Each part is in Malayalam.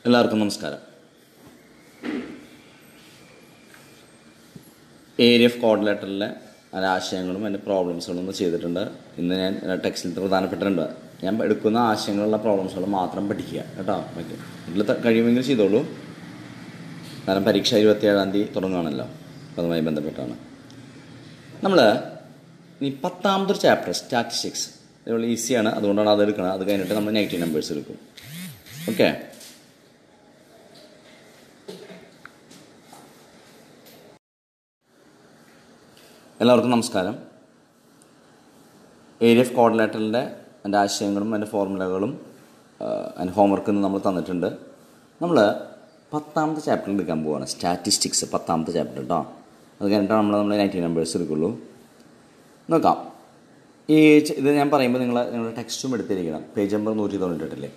എല്ലാവർക്കും നമസ്കാരം ഏരിയ ഓഫ് കോർഡിനേറ്ററിലെ അതിൻ്റെ ആശയങ്ങളും അതിൻ്റെ പ്രോബ്ലംസുകളും ഒന്ന് ചെയ്തിട്ടുണ്ട് ഇന്ന് ഞാൻ ടെക്സ്റ്റിൽ പ്രധാനപ്പെട്ടിട്ടുണ്ട് ഞാൻ എടുക്കുന്ന ആശയങ്ങളുള്ള പ്രോബ്ലംസുകൾ മാത്രം പഠിക്കുക കേട്ടോ ബാക്കി ഇതിൽ ത- കഴിയുമെങ്കിൽ ചെയ്തോളൂ കാരണം പരീക്ഷ ഇരുപത്തിയേഴാം തീയതി തുടങ്ങുകയാണല്ലോ അപ്പോൾ അതുമായി ബന്ധപ്പെട്ടാണ് നമ്മൾ ഈ പത്താമതൊരു ചാപ്റ്റർ സ്റ്റാറ്റിസ്റ്റിക്സ് ഇതുപോലെ ഈസിയാണ് അതുകൊണ്ടാണ് അത് എടുക്കുന്നത് അത് കഴിഞ്ഞിട്ട് നമ്മൾ നെഗറ്റീവ് നമ്പേഴ്സ് എടുക്കും ഓക്കെ എല്ലാവർക്കും നമസ്കാരം ഏരിയ ഓഫ് കോർഡിനേറ്ററിൻ്റെ അതിൻ്റെ ആശയങ്ങളും അതിൻ്റെ ഫോർമുലകളും അതിൻ്റെ ഹോംവർക്ക് ഇന്ന് നമ്മൾ തന്നിട്ടുണ്ട് നമ്മൾ പത്താമത്തെ ചാപ്റ്റർ എടുക്കാൻ പോവുകയാണ് സ്റ്റാറ്റിസ്റ്റിക്സ് പത്താമത്തെ ചാപ്റ്റർ കേട്ടോ അത് കഴിഞ്ഞിട്ടാണ് നമ്മൾ നമ്മൾ നയൻറ്റി നമ്പേഴ്സ് എടുക്കുള്ളൂ നോക്കാം ഈ ച- ഇത് ഞാൻ പറയുമ്പോൾ നിങ്ങൾ നിങ്ങളുടെ ടെക്സ്റ്റും എടുത്തിരിക്കണം പേജ് നമ്പർ നൂറ്റി തൊണ്ണൂറ്റെട്ടില്ലേ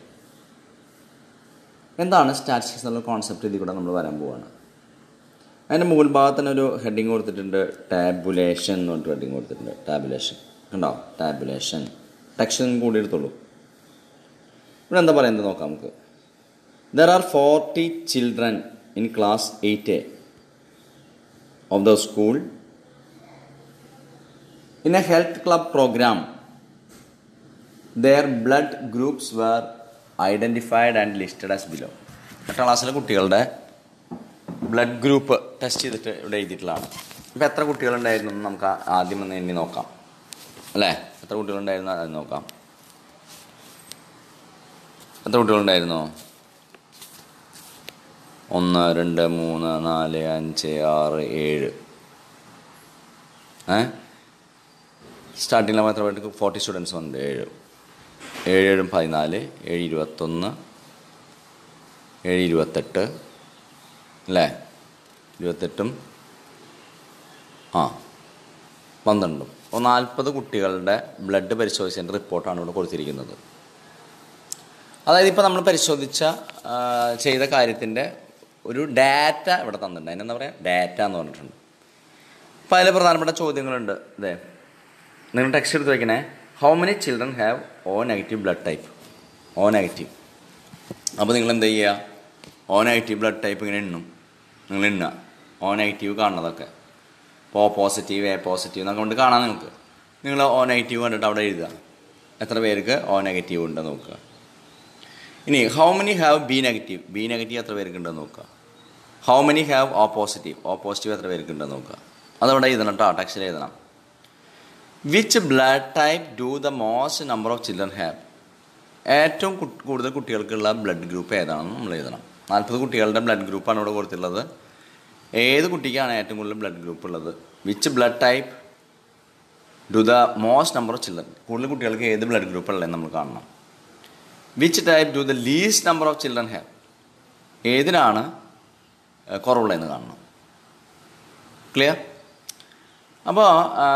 എന്താണ് സ്റ്റാറ്റിസ്റ്റിക്സ് എന്നുള്ള കോൺസെപ്റ്റ് ഇതിൽ കൂടെ നമ്മൾ വരാൻ പോവുകയാണ് അതിൻ്റെ മുകൾ ഭാഗത്ത് തന്നെ ഒരു ഹെഡിങ് കൊടുത്തിട്ടുണ്ട് ടാബുലേഷൻ എന്ന് പറഞ്ഞിട്ട് ഹെഡിങ് കൊടുത്തിട്ടുണ്ട് ടാബുലേഷൻ കണ്ടോ ടാബുലേഷൻ ടെക്ഷൻ കൂടി എടുത്തോളൂ ഇവിടെ എന്താ പറയുന്നത് നോക്കാം നമുക്ക് there are forty children in class eight A of the school in a health club programme their blood groups were identified and listed as below എട്ടാം ക്ലാസ്സിലെ കുട്ടികളുടെ ബ്ലഡ് ഗ്രൂപ്പ് ടെസ്റ്റ് ചെയ്തിട്ട് ഇവിടെ എഴുതിയിട്ടുള്ളതാണ് ഇപ്പം എത്ര കുട്ടികളുണ്ടായിരുന്നു എന്ന് നമുക്ക് ആ- ആദ്യം ഒന്ന് എണ്ണി നോക്കാം അല്ലേ എത്ര കുട്ടികളുണ്ടായിരുന്നു അത് നോക്കാം എത്ര കുട്ടികളുണ്ടായിരുന്നു ഒന്ന് രണ്ട് മൂന്ന് നാല് അഞ്ച് ആറ് ഏഴ് ഏ സ്റ്റാർട്ടിങ്ങിൽ മാത്രം എത്ര ഫോർട്ടി സ്റ്റുഡൻസ് ഉണ്ട് ഏഴ് ഏഴ് ഏഴും പതിനാല് ഏഴ് ഇരുപത്തൊന്ന് ഏഴ് ഇരുപത്തെട്ട് അല്ലേ ഇരുപത്തെട്ടും ആ പന്ത്രണ്ടും അപ്പോൾ നാൽപ്പത് കുട്ടികളുടെ ബ്ലഡ് പരിശോധിച്ചതിൻ്റെ റിപ്പോർട്ടാണ് ഇവിടെ കൊടുത്തിരിക്കുന്നത് അതായത് ഇപ്പോൾ നമ്മൾ പരിശോധിച്ച ആ, ചെയ്ത കാര്യത്തിൻ്റെ ഒരു ഡാറ്റ ഇവിടെ തന്നിട്ടുണ്ട് അതിനെന്താ പറയുക ഡാറ്റ എന്ന് പറഞ്ഞിട്ടുണ്ട് അപ്പോൾ അതിൽ പ്രധാനപ്പെട്ട ചോദ്യങ്ങളുണ്ട് ഇതേ നിങ്ങൾ ടെക്സ്റ്റ് എടുത്ത് വയ്ക്കണേ how many children have O negative blood type O negative അപ്പോൾ നിങ്ങൾ എന്ത് ചെയ്യുക ഓ നെഗറ്റീവ് ബ്ലഡ് ടൈപ്പ് ഇങ്ങനെ എണ്ണും നിങ്ങൾ എണ്ണുക ഓ നെഗറ്റീവ് കാണുന്നതൊക്കെ ഇപ്പോൾ ഓ പോസിറ്റീവ് എ പോസിറ്റീവ് എന്നൊക്കെ കൊണ്ട് കാണാം നിങ്ങൾക്ക് നിങ്ങൾ ഓ നെഗറ്റീവ് കണ്ടിട്ട് അവിടെ എഴുതുക എത്ര പേർക്ക് ഓ നെഗറ്റീവ് ഉണ്ടെന്ന് നോക്കുക ഇനി how many have B negative B negative എത്ര പേർക്ക് ഉണ്ടെന്ന് നോക്കുക how many have O positive O positive എത്ര പേർക്ക് ഉണ്ടെന്ന് നോക്കുക അതവിടെ എഴുതണം കേട്ടോ ടെക്സ്റ്റിൽ എഴുതണം which blood type do the most number of children have ഏറ്റവും കു- കൂടുതൽ കുട്ടികൾക്കുള്ള ബ്ലഡ് ഗ്രൂപ്പ് ഏതാണെന്ന് നമ്മൾ എഴുതണം നാൽപ്പത് കുട്ടികളുടെ ബ്ലഡ് ഗ്രൂപ്പാണ് ഇവിടെ കൊടുത്തിട്ടുള്ളത് ഏത് കുട്ടിക്കാണ് ഏറ്റവും കൂടുതൽ ബ്ലഡ് ഗ്രൂപ്പ് ഉള്ളത് which blood type do the most number of children കൂടുതൽ കുട്ടികൾക്ക് ഏത് ബ്ലഡ് ഗ്രൂപ്പ് ഉള്ളതെന്ന് നമ്മൾ കാണണം which type do the least number of children have ഏതിനാണ് ഏഹ്, കുറവുള്ളതെന്ന് കാണണം ക്ലിയർ അപ്പോൾ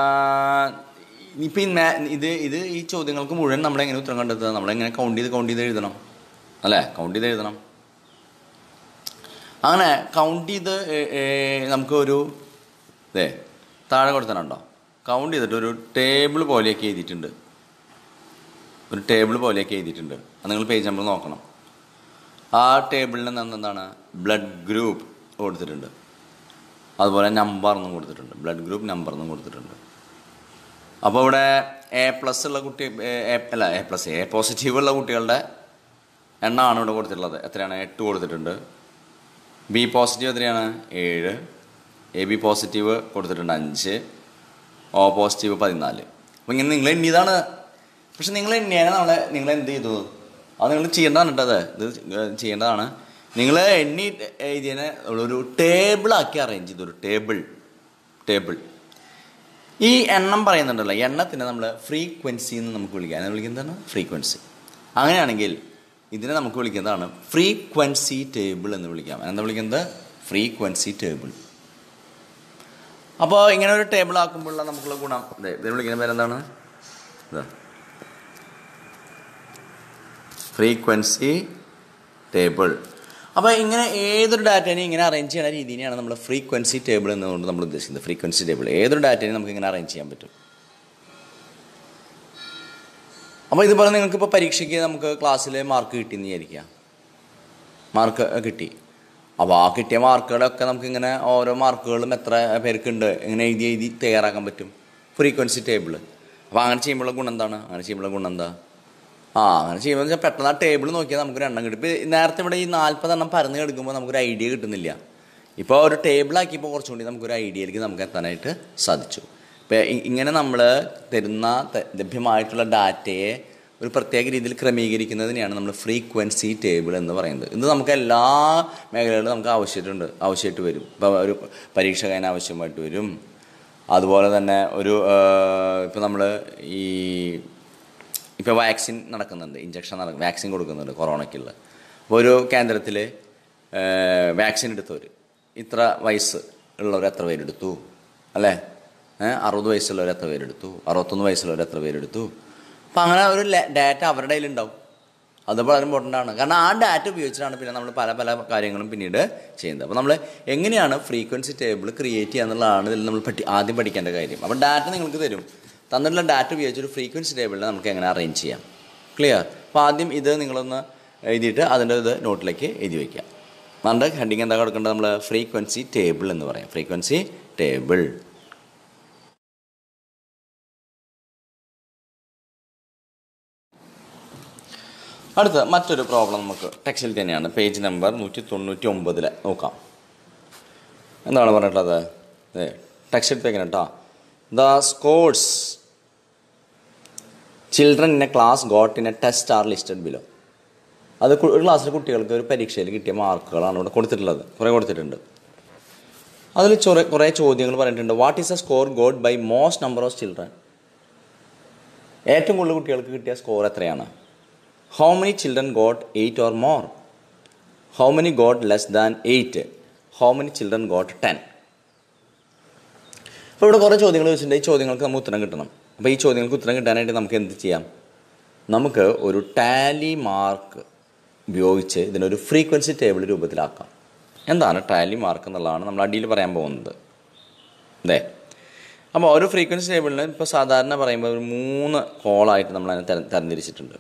ഇപ്പം ഇത് ഇത് ഈ ചോദ്യങ്ങൾക്ക് മുഴുവൻ നമ്മളെങ്ങനെ ഉത്തരം കണ്ടെത്തുക നമ്മളെങ്ങനെ കൗണ്ട് ചെയ്ത് കൗണ്ട് ചെയ്ത് എഴുതണം അല്ലേ കൗണ്ട് ചെയ്ത് എഴുതണം അങ്ങനെ കൗണ്ട് ചെയ്ത് ഏ- ഏ, നമുക്ക് ഒരു ഇതേ താഴെ കൊടുത്തനുണ്ടോ കൗണ്ട് ചെയ്തിട്ട് ഒരു ടേബിൾ പോലെയൊക്കെ എഴുതിയിട്ടുണ്ട് ഒരു ടേബിൾ പോലെയൊക്കെ എഴുതിയിട്ടുണ്ട് അത് നിങ്ങൾ പേജ് നമ്പർ നോക്കണം ആ ടേബിളിൽ നിന്ന് എന്താണ് ബ്ലഡ് ഗ്രൂപ്പ് കൊടുത്തിട്ടുണ്ട് അതുപോലെ നമ്പർ എന്നും കൊടുത്തിട്ടുണ്ട് ബ്ലഡ് ഗ്രൂപ്പ് നമ്പർ എന്നും കൊടുത്തിട്ടുണ്ട് അപ്പോൾ ഇവിടെ എ പ്ലസ് ഉള്ള കുട്ടി എ- എ- അല്ല എ പ്ലസ് എ പോസിറ്റീവ് ഉള്ള കുട്ടികളുടെ എണ്ണമാണ് ഇവിടെ കൊടുത്തിട്ടുള്ളത് എത്രയാണ് എട്ട് കൊടുത്തിട്ടുണ്ട് ബി പോസിറ്റീവ് എത്രയാണ് ഏഴ് എ ബി പോസിറ്റീവ് കൊടുത്തിട്ടുണ്ട് അഞ്ച് ഓ പോസിറ്റീവ് പതിനാല് അപ്പോൾ ഇങ്ങനെ നിങ്ങൾ എണ്ണിയതാണ് പക്ഷെ നിങ്ങൾ എണ്ണിയാണ് നമ്മളെ നിങ്ങൾ എന്ത് ചെയ്തു അത് നിങ്ങൾ ചെയ്യേണ്ടതാണ് കേട്ടത് ഇത് ചെയ്യേണ്ടതാണ് നിങ്ങൾ എണ്ണി എഴുതിയതിനെ ഒരു ടേബിളാക്കി അറേഞ്ച് ചെയ്തു ഒരു ടേബിൾ ടേബിൾ ഈ എണ്ണം പറയുന്നുണ്ടല്ലോ എണ്ണത്തിനെ നമ്മൾ ഫ്രീക്വൻസി എന്ന് നമുക്ക് വിളിക്കാം അതിനെ വിളിക്കുന്നതാണ് ഫ്രീക്വൻസി അങ്ങനെയാണെങ്കിൽ ഇതിനെ നമുക്ക് വിളിക്കുന്നതാണ് ഫ്രീക്വൻസി ടേബിൾ എന്ന് വിളിക്കാം എന്താ വിളിക്കുന്നത് ഫ്രീക്വൻസി ടേബിൾ അപ്പോൾ ഇങ്ങനെ ഒരു ടേബിൾ ആക്കുമ്പോഴുള്ള നമുക്കുള്ള ഗുണം അതെ ഇതിന് വിളിക്കുന്ന പേരെന്താണ് ഇതാ ഫ്രീക്വൻസി ടേബിൾ അപ്പോൾ ഇങ്ങനെ ഏതൊരു ഡാറ്റേനെയും ഇങ്ങനെ അറേഞ്ച് ചെയ്യുന്ന രീതിയാണ് നമ്മൾ ഫ്രീക്വൻസി ടേബിൾ എന്നുകൊണ്ട് നമ്മൾ ഉദ്ദേശിക്കുന്നത് ഫ്രീക്വൻസി ടേബിൾ ഏതൊരു ഡാറ്റേനെയും നമുക്ക് ഇങ്ങനെ അറേഞ്ച് ചെയ്യാൻ പറ്റും അപ്പോൾ ഇതുപോലെ നിങ്ങൾക്ക് ഇപ്പോൾ പരീക്ഷയ്ക്ക് നമുക്ക് ക്ലാസ്സിൽ മാർക്ക് കിട്ടിയെന്ന് വിചാരിക്കുക മാർക്ക് കിട്ടി അപ്പോൾ ആ കിട്ടിയ മാർക്കുകളൊക്കെ നമുക്കിങ്ങനെ ഓരോ മാർക്കുകളും എത്ര പേർക്കുണ്ട് ഇങ്ങനെ എഴുതി എഴുതി തയ്യാറാക്കാൻ പറ്റും ഫ്രീക്വൻസി ടേബിൾ അപ്പോൾ അങ്ങനെ ചെയ്യുമ്പോഴുള്ള ഗുണം എന്താണ് അങ്ങനെ ചെയ്യുമ്പോഴുള്ള ഗുണം എന്താ ആ അങ്ങനെ ചെയ്യുമ്പോൾ വെച്ചാൽ പെട്ടെന്ന് ആ ടേബിൾ നോക്കിയാൽ നമുക്കൊരു എണ്ണം കിട്ടും ഇപ്പോൾ നേരത്തെ ഇവിടെ ഈ നാൽപ്പതെണ്ണം പരന്ന് കിടക്കുമ്പോൾ നമുക്കൊരു ഐഡിയ കിട്ടുന്നില്ല ഇപ്പോൾ ഒരു ടേബിളാക്കിയപ്പോൾ കുറച്ചുകൂടി നമുക്കൊരു ഐഡിയയിലേക്ക് നമുക്ക് എത്താനായിട്ട് സാധിച്ചു ഇപ്പോൾ ഇങ്ങനെ നമ്മൾ തരുന്ന ത- ലഭ്യമായിട്ടുള്ള ഡാറ്റയെ ഒരു പ്രത്യേക രീതിയിൽ ക്രമീകരിക്കുന്നതിനെയാണ് നമ്മൾ ഫ്രീക്വൻസി ടേബിൾ എന്ന് പറയുന്നത് ഇത് നമുക്ക് എല്ലാ മേഖലകളിലും നമുക്ക് ആവശ്യമായിട്ടുണ്ട് ആവശ്യമായിട്ട് വരും ഇപ്പോൾ ഒരു പരീക്ഷ കഴിഞ്ഞ ആവശ്യമായിട്ട് വരും അതുപോലെ തന്നെ ഒരു ഇപ്പോൾ നമ്മൾ ഈ ഇപ്പോൾ വാക്സിൻ നടക്കുന്നുണ്ട് ഇഞ്ചക്ഷൻ നടക്കും വാക്സിൻ കൊടുക്കുന്നുണ്ട് കൊറോണയ്ക്കുള്ള അപ്പോൾ ഒരു കേന്ദ്രത്തിൽ വാക്സിൻ എടുത്തവർ ഇത്ര വയസ്സ് ഉള്ളവർ എത്ര പേരെടുത്തു അല്ലേ ഏഹ് അറുപത് വയസ്സുള്ളവർ എത്ര പേരെടുത്തു അറുപത്തൊന്ന് വയസ്സുള്ളവർ എത്ര പേരെടുത്തു അപ്പം അങ്ങനെ ഒരു ഡാറ്റ അവരുടെ കയ്യിലുണ്ടാവും അത് വളരെ ഇമ്പോർട്ടൻ്റ് ആണ് കാരണം ആ ഡാറ്റ ഉപയോഗിച്ചിട്ടാണ് പിന്നെ നമ്മൾ പല പല കാര്യങ്ങളും പിന്നീട് ചെയ്യുന്നത് അപ്പോൾ നമ്മൾ എങ്ങനെയാണ് ഫ്രീക്വൻസി ടേബിൾ ക്രിയേറ്റ് ചെയ്യുക എന്നുള്ളതാണ് ഇതിൽ നമ്മൾ പഠി ആദ്യം പഠിക്കേണ്ട കാര്യം അപ്പോൾ ഡാറ്റ നിങ്ങൾക്ക് തരും തന്നിട്ടുള്ള ഡാറ്റ ഉപയോഗിച്ച് ഒരു ഫ്രീക്വൻസി ടേബിളിൽ നമുക്ക് എങ്ങനെ അറേഞ്ച് ചെയ്യാം ക്ലിയർ അപ്പോൾ ആദ്യം ഇത് നിങ്ങളൊന്ന് എഴുതിയിട്ട് അതിൻ്റെ ഇത് നോട്ടിലേക്ക് എഴുതി വയ്ക്കുക നമ്മുടെ ഹെഡിങ് എന്താ കൊടുക്കേണ്ടത് നമ്മൾ ഫ്രീക്വൻസി ടേബിൾ എന്ന് പറയാം ഫ്രീക്വൻസി ടേബിൾ അടുത്ത മറ്റൊരു പ്രോബ്ലം നമുക്ക് ടെക്സ്റ്റിൽ തന്നെയാണ് പേജ് നമ്പർ നൂറ്റി തൊണ്ണൂറ്റി ഒമ്പതിൽ നോക്കാം എന്താണ് പറഞ്ഞിട്ടുള്ളത് ടെക്സ്റ്റ് എടുത്തേക്കണം കേട്ടോ the scores children in a class got in a test are listed below അത് കു- ഒരു ക്ലാസ്സിലെ കുട്ടികൾക്ക് ഒരു പരീക്ഷയിൽ കിട്ടിയ മാർക്കുകളാണ് ഇവിടെ കൊടുത്തിട്ടുള്ളത് കുറേ കൊടുത്തിട്ടുണ്ട് അതിൽ ചൊറേ കുറേ ചോദ്യങ്ങൾ പറഞ്ഞിട്ടുണ്ട് what is a score got by most number of children ഏറ്റവും കൂടുതൽ കുട്ടികൾക്ക് കിട്ടിയ സ്കോർ എത്രയാണ് how many children got eight or more how many got less than eight how many children got ten അപ്പോൾ ഇവിടെ കുറേ ചോദ്യങ്ങൾ വെച്ചിട്ടുണ്ട് ഈ ചോദ്യങ്ങൾക്ക് നമുക്ക് ഉത്തരം കിട്ടണം അപ്പോൾ ഈ ചോദ്യങ്ങൾക്ക് ഉത്തരം കിട്ടാനായിട്ട് നമുക്ക് എന്ത് ചെയ്യാം നമുക്ക് ഒരു ടാലി മാർക്ക് ഉപയോഗിച്ച് ഇതിനൊരു ഫ്രീക്വൻസി ടേബിൾ രൂപത്തിലാക്കാം എന്താണ് ടാലി മാർക്ക് എന്നുള്ളതാണ് നമ്മൾ അടിയിൽ പറയാൻ പോകുന്നത് അതെ അപ്പോൾ ഒരു ഫ്രീക്വൻസി ടേബിളിന് ഇപ്പോൾ സാധാരണ പറയുമ്പോൾ ഒരു മൂന്ന് കോളായിട്ട് നമ്മൾ അതിനെ തരം തരംതിരിച്ചിട്ടുണ്ട്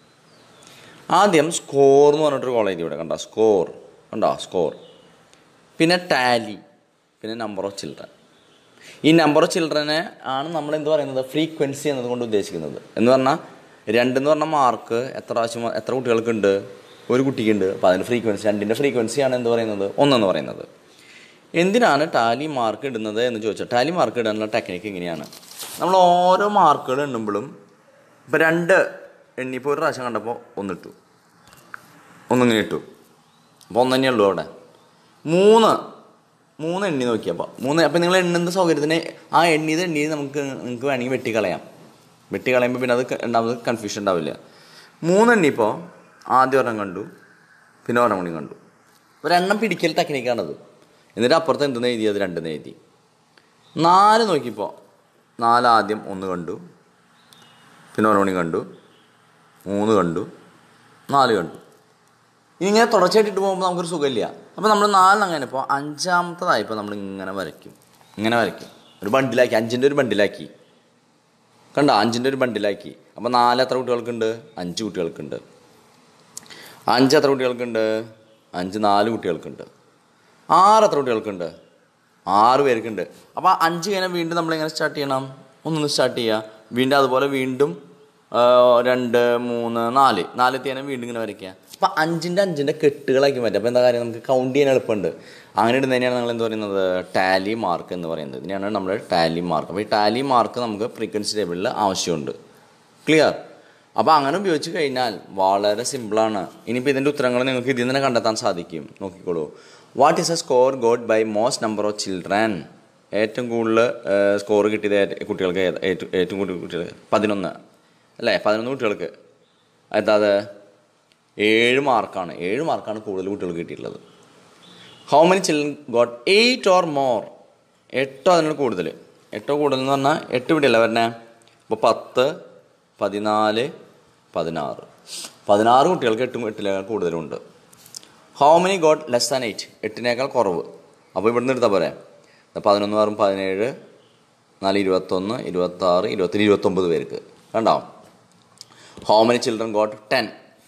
ആദ്യം സ്കോർ എന്ന് പറഞ്ഞിട്ടൊരു കോൾ എഴുതി ഇവിടെ കണ്ടോ സ്കോർ കണ്ടോ സ്കോർ പിന്നെ ടാലി പിന്നെ നമ്പർ ഓഫ് ചിൽഡ്രൻ ഈ നമ്പർ ഓഫ് ചിൽഡ്രനെ ആണ് നമ്മൾ എന്ത് പറയുന്നത് ഫ്രീക്വൻസി എന്നതുകൊണ്ട് ഉദ്ദേശിക്കുന്നത് എന്ന് പറഞ്ഞാൽ രണ്ടെന്ന് പറഞ്ഞ മാർക്ക് എത്ര പ്രാവശ്യം എത്ര കുട്ടികൾക്കുണ്ട് ഒരു കുട്ടിക്കുണ്ട് അപ്പോൾ അതിൻ്റെ ഫ്രീക്വൻസി രണ്ടിൻ്റെ ഫ്രീക്വൻസിയാണ് എന്ത് പറയുന്നത് ഒന്നെന്ന് പറയുന്നത് എന്തിനാണ് ടാലി മാർക്ക് ഇടുന്നത് എന്ന് ചോദിച്ചാൽ ടാലി മാർക്ക് ഇടാനുള്ള ടെക്നിക്ക് ഇങ്ങനെയാണ് നമ്മൾ ഓരോ മാർക്കുകൾ എണ്ണുമ്പോഴും ഇപ്പോൾ രണ്ട് എണ്ണിപ്പോൾ ഒരു പ്രാവശ്യം കണ്ടപ്പോൾ ഒന്നിട്ടു ഒന്നിങ്ങനെ ഇട്ടു അപ്പോൾ ഒന്ന് തന്നെയുള്ളൂ അവിടെ മൂന്ന് മൂന്ന് എണ്ണി നോക്കിയപ്പോൾ മൂന്ന് അപ്പം നിങ്ങൾ എണ്ണുന്ന സൗകര്യത്തിന് ആ എണ്ണിയത് എണ്ണിയത് നമുക്ക് നിങ്ങൾക്ക് വേണമെങ്കിൽ വെട്ടിക്കളയാം വെട്ടിക്കളയുമ്പോൾ പിന്നെ അത് ക- ഉണ്ടാവുന്നത് കൺഫ്യൂഷൻ ഉണ്ടാവില്ല മൂന്ന് എണ്ണിപ്പോൾ ആദ്യം ഒരെണ്ണം കണ്ടു പിന്നെ ഒരെണ്ണം കൂടി കണ്ടു ഒരെണ്ണം പിടിക്കൽ ടെക്നിക്കാണത് എന്നിട്ട് അപ്പുറത്ത് എന്തെന്ന് എഴുതിയത് രണ്ടെന്ന് എഴുതി നാല് നോക്കിയപ്പോൾ നാല് ആദ്യം ഒന്ന് കണ്ടു പിന്നെ ഒരെണ്ണം കൂടി കണ്ടു മൂന്ന് കണ്ടു നാല് കണ്ടു ഇങ്ങനെ തുടർച്ചയായിട്ട് ഇട്ട് പോകുമ്പോൾ നമുക്കൊരു സുഖമില്ല അപ്പോൾ നമ്മൾ നാലെണ്ണം അങ്ങനെ ഇപ്പോൾ അഞ്ചാമത്തതായപ്പോൾ നമ്മൾ ഇങ്ങനെ വരയ്ക്കും ഇങ്ങനെ വരയ്ക്കും ഒരു ബണ്ടിലാക്കി അഞ്ചിൻ്റെ ഒരു ബണ്ടിലാക്കി കണ്ടോ അഞ്ചിൻ്റെ ഒരു ബണ്ടിലാക്കി അപ്പോൾ നാല് എത്ര കുട്ടികൾക്കുണ്ട് അഞ്ച് കുട്ടികൾക്കുണ്ട് അഞ്ച് എത്ര കുട്ടികൾക്കുണ്ട് അഞ്ച് നാല് കുട്ടികൾക്കുണ്ട് ആറ് എത്ര കുട്ടികൾക്കുണ്ട് ആറ് പേർക്കുണ്ട് അപ്പോൾ അഞ്ച് കഴിഞ്ഞാൽ വീണ്ടും നമ്മളിങ്ങനെ സ്റ്റാർട്ട് ചെയ്യണം ഒന്നൊന്ന് സ്റ്റാർട്ട് ചെയ്യുക വീണ്ടും അതുപോലെ വീണ്ടും ആ, രണ്ട് മൂന്ന് നാല് നാല് എത്തിയാലും വീണ്ടും ഇങ്ങനെ വരയ്ക്കുക അപ്പോൾ അഞ്ചിൻ്റെ അഞ്ചിൻ്റെ കെട്ടുകളാക്കി മാറ്റുക അപ്പോൾ എന്താ കാര്യം നമുക്ക് കൗണ്ട് ചെയ്യാൻ എളുപ്പമുണ്ട് അങ്ങനെ ഇടുന്നതിനെയാണ് നമ്മൾ എന്ത് പറയുന്നത് ടാലി മാർക്ക് എന്ന് പറയുന്നത് ഇതിനെയാണ് നമ്മൾ ടാലി മാർക്ക് അപ്പോൾ ഈ ടാലി മാർക്ക് നമുക്ക് ഫ്രീക്വൻസി ടേബിളിൽ ആവശ്യമുണ്ട് ക്ലിയർ അപ്പോൾ അങ്ങനെ ഉപയോഗിച്ച് കഴിഞ്ഞാൽ വളരെ സിമ്പിളാണ് ഇനിയിപ്പോൾ ഇതിൻ്റെ ഉത്തരങ്ങൾ നിങ്ങൾക്ക് ഇതിൽ തന്നെ കണ്ടെത്താൻ സാധിക്കും നോക്കിക്കോളൂ what is a score got by most number of children ഏറ്റവും കൂടുതൽ സ്കോർ കിട്ടിയത് ഏത് കുട്ടികൾക്ക് ഏത് ഏറ്റവും ഏറ്റവും കൂടുതൽ കുട്ടികൾ പതിനൊന്ന് അല്ലേ പതിനൊന്ന് കുട്ടികൾക്ക് അതായത് ഏഴ് മാർക്കാണ് ഏഴ് മാർക്കാണ് കൂടുതൽ കുട്ടികൾക്ക് കിട്ടിയിട്ടുള്ളത് how many children got eight or more എട്ടോ അതിനോട് കൂടുതൽ എട്ടോ കൂടുതൽ എന്ന് പറഞ്ഞാൽ എട്ട് പിടിയല്ല വരണേ അപ്പോൾ പത്ത് പതിനാല് പതിനാറ് പതിനാറ് കുട്ടികൾക്ക് എട്ടും എട്ടിനേക്കാൾ കൂടുതലുണ്ട് how many got less than eight എട്ടിനേക്കാൾ കുറവ് അപ്പോൾ ഇവിടുന്ന് എടുത്താൽ പോരെ ദാ പതിനൊന്ന് ആറും പതിനേഴ് നാല് ഇരുപത്തൊന്ന് ഇരുപത്താറ് ഇരുപത്തിന് ഇരുപത്തൊമ്പത് പേർക്ക് കണ്ടോ how many children got ten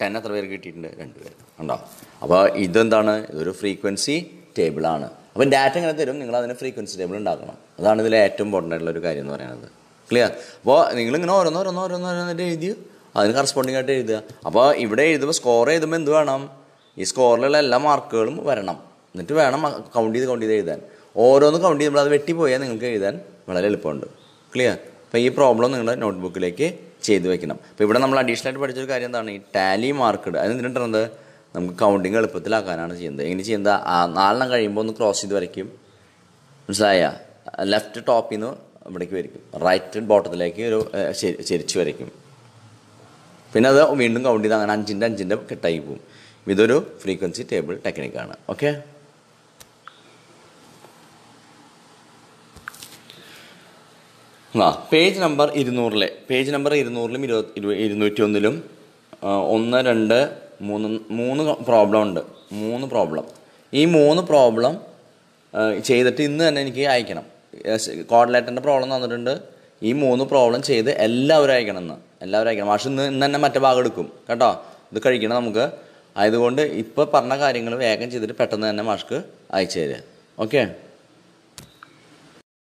ten എത്ര പേർക്ക് കിട്ടിയിട്ടുണ്ട് രണ്ട് പേര് ഉണ്ടോ അപ്പോൾ ഇതെന്താണ് ഇതൊരു ഫ്രീക്വൻസി ടേബിളാണ് അപ്പം ഡാറ്റ എങ്ങനെ തരും നിങ്ങൾ അതിന് ഫ്രീക്വൻസി ടേബിൾ ഉണ്ടാക്കണം അതാണ് ഇതിലെ ഏറ്റവും ഇമ്പോർട്ടൻ്റ് ആയിട്ടുള്ള ഒരു കാര്യം എന്ന് പറയുന്നത് ക്ലിയർ അപ്പോൾ നിങ്ങളിങ്ങനെ ഓരോന്നോ ഓരോന്നോ ഓരോന്നോ ഓരോന്നിട്ട് എഴുതി അതിന് കറസ്പോണ്ടിങ് ആയിട്ട് എഴുതുക അപ്പോൾ ഇവിടെ എഴുതുമ്പോൾ സ്കോർ എഴുതുമ്പോൾ എന്ത് വേണം ഈ സ്കോറിലുള്ള എല്ലാ മാർക്കുകളും വരണം എന്നിട്ട് വേണം കൗണ്ട് ചെയ്ത് കൗണ്ട് ചെയ്ത് എഴുതാൻ ഓരോന്ന് കൗണ്ട് ചെയ്യുമ്പോൾ അത് വെട്ടിപ്പോയാൽ നിങ്ങൾക്ക് എഴുതാൻ വളരെ എളുപ്പമുണ്ട് ക്ലിയർ അപ്പോൾ ഈ പ്രോബ്ലം നിങ്ങളുടെ നോട്ട്ബുക്കിലേക്ക് ചെയ്തു വെക്കണം അപ്പോൾ ഇവിടെ നമ്മൾ അഡീഷണൽ ആയിട്ട് പഠിച്ചൊരു കാര്യം എന്താണ് ഈ ടാലി മാർക്കഡ് അത് എന്തിനാണ് നമുക്ക് കൗണ്ടിങ് എളുപ്പത്തിലാക്കാനാണ് ചെയ്യുന്നത് എങ്ങനെ ചെയ്യുന്നത് ആ നാലെണ്ണം കഴിയുമ്പോൾ ഒന്ന് ക്രോസ് ചെയ്ത് വരയ്ക്കും മനസ്സിലായ ലെഫ്റ്റ് ടോപ്പിൽ നിന്ന് ഇവിടേക്ക് വരയ്ക്കും റൈറ്റ് ബോട്ടത്തിലേക്ക് ഒരു ഏഹ്, ചെ- ചെരിച്ച് വരയ്ക്കും പിന്നെ അത് വീണ്ടും കൗണ്ട് ചെയ്ത് അങ്ങനെ അഞ്ചിൻ്റെ അഞ്ചിൻ്റെ കെട്ടായി പോകും ഇതൊരു ഫ്രീക്വൻസി ടേബിൾ ടെക്നിക്കാണ് ഓക്കെ ആ പേജ് നമ്പർ ഇരുന്നൂറിലെ പേജ് നമ്പർ ഇരുന്നൂറിലും ഇരുപത് ഇരുപ- ഇരുന്നൂറ്റി ഒന്നിലും ആ, ഒന്ന് രണ്ട് മൂന്ന് മൂന്ന് പ്രോബ്ലം ഉണ്ട് മൂന്ന് പ്രോബ്ലം ഈ മൂന്ന് പ്രോബ്ലം ചെയ്തിട്ട് ഇന്ന് തന്നെ എനിക്ക് അയക്കണം കോർഡിനേറ്ററിൻ്റെ പ്രോബ്ലം തന്നിട്ടുണ്ട് ഈ മൂന്ന് പ്രോബ്ലം ചെയ്ത് എല്ലാവരും അയക്കണം എന്ന് എല്ലാവരും അയക്കണം മാഷ് ഇന്ന് ഇന്ന് തന്നെ മറ്റേ ഭാഗം എടുക്കും കേട്ടോ ഇത് കഴിക്കണം നമുക്ക് ആയതുകൊണ്ട് ഇപ്പോൾ പറഞ്ഞ കാര്യങ്ങൾ വേഗം ചെയ്തിട്ട് പെട്ടെന്ന് തന്നെ മാഷ്ക്ക് അയച്ചു തരിക ഓക്കെ